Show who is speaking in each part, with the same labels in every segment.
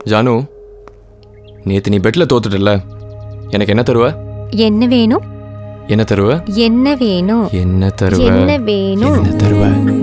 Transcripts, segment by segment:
Speaker 1: ஜானு நேத்து நீ பெட்ல தோத்துட்டல எனக்கு என்ன தருவ
Speaker 2: என்ன வேணும்
Speaker 1: என்ன தருவ
Speaker 2: என்ன வேணும்
Speaker 1: என்ன தருவ
Speaker 2: என்ன வேணும்
Speaker 1: என்ன தருவ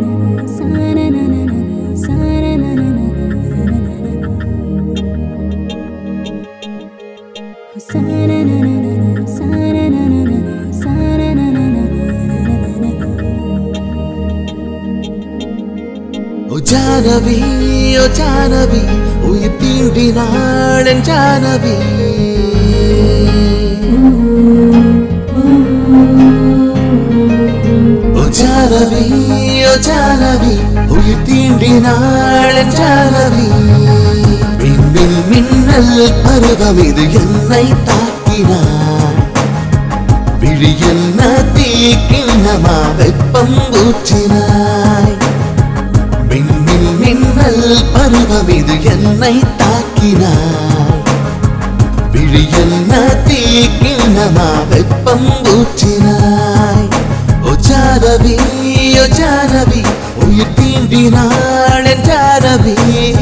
Speaker 3: ஓ ஜானவி ஓ ஜானவி உயிர் தீண்டினாள் என் ஜானவி ஓ ஜானவி ஓ ஜானவி உயிர் தீண்டினாள் என் ஜானவி மின்மில் மின்னல் பருவம் இது என்னை தாக்கினாள் விழி என்ன தீக்கிண்ணமா வெப்பம் ஊற்றினாய் மின்மில் மின்னல் பருவம் இது என்னை தாக்கினாய் விழி என்ன தீக்கிண்ணமா வெப்பம் ஊற்றினாய் ஓ ஜானவி ஓ ஜானவி உயிர் தீண்டினாள் என் ஜானவி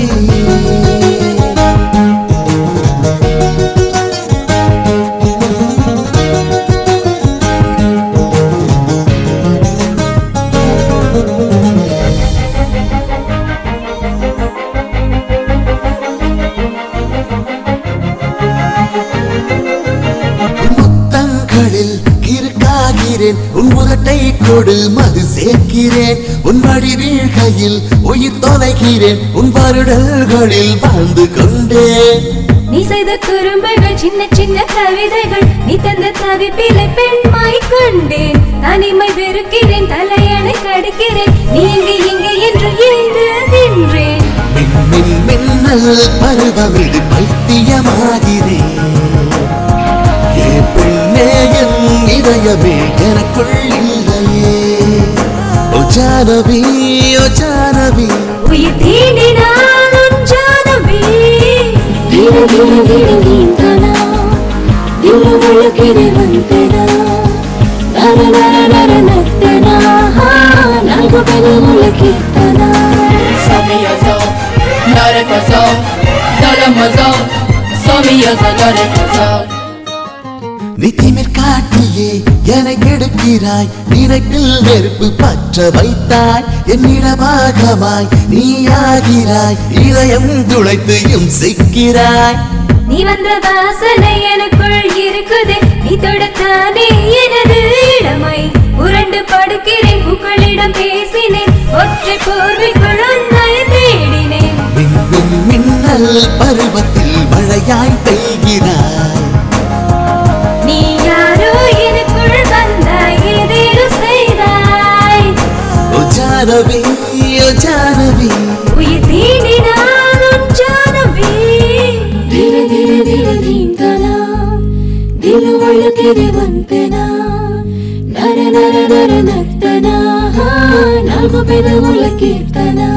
Speaker 3: முத்தங்களில் கிறுக்காகிறேன் உன் உதட்டை கொடு மது சேர்க்கிறேன் உன் மடி வீழ்கையில் உயிர் தொலைகிறேன் உன் வருடல்களில் வாழ்ந்து கொண்டேன்
Speaker 4: நீ செய்த குறும்புகள் சின்ன சின்ன கவிதைகள் நீ தந்த தவிப்பிலை பெண்மாய் கொண்டேன் தனிமை வெறுக்கிறேன் தலையணை கடிக்கிறேன் நீ இங்கு இங்கு என்று இங்கு நின்றேன்
Speaker 3: மின் மின் மின்னல் பருவம் இது பைத்தியமாகிறேன் ஏ பெண்ணே என் இதயமே எனக்குள் இல்லையே ஓ ஜானவி ஓ ஜானவி
Speaker 4: உயிர் தீண்டினான் உன் ஜானவி ದಿನ ದಿನ ದಿನ ನಿಂತನ ದಿನ ಒಳಗಿರೆ ಬಂತೆನ ನರ ನರ ನರ ನರ್ತನ ನಾಲ್ಕು ಬೆಲೆ ಮೊಳಕಿರ್ತನ
Speaker 5: Samiyasa, narefasa, dalamaza, samiyasa, narefasa.
Speaker 3: நீ திமிர் காட்டியே என்னை கெடுக்கிறாய் நினைப்பில் நெருப்பு பற்ற வைத்தாய் என்னிடமாகமாய் நீயாகிறாய் இதயம் துளைத்து சிக்கிறாய்
Speaker 4: நீ வந்த வாசனை எனக்குள் இருக்குதே நீ தொடத்தானே எனது இளமை உருண்டு படுக்கிறேன் புகழிடம் பேசினேன் ஒற்றை போர்வைக்குள் உன்னை தேடினேன்
Speaker 3: மின் மின் மின்னல் பருவத்தில் மழையாய் பெய்கிறாய்
Speaker 4: நீ யாரோ எனக்குள் வந்தாய் ஏதேனும் செய்தாய்
Speaker 3: ஓ ஜானவி ஓ ஜானவி
Speaker 4: உயிர் தீண்டினான் உன் ஜானவி ಧಿರೆ ಧಿರೆ ಧಿರೆ ನಿಂತನ ದಿನ ಒಳಗೆರೆ ಬಂತೆನ ನರ ನರ ನರ ನರ್ತನ ನಾಲ್ಕು ಬೆದ ಒಳ ಕೀರ್ತನ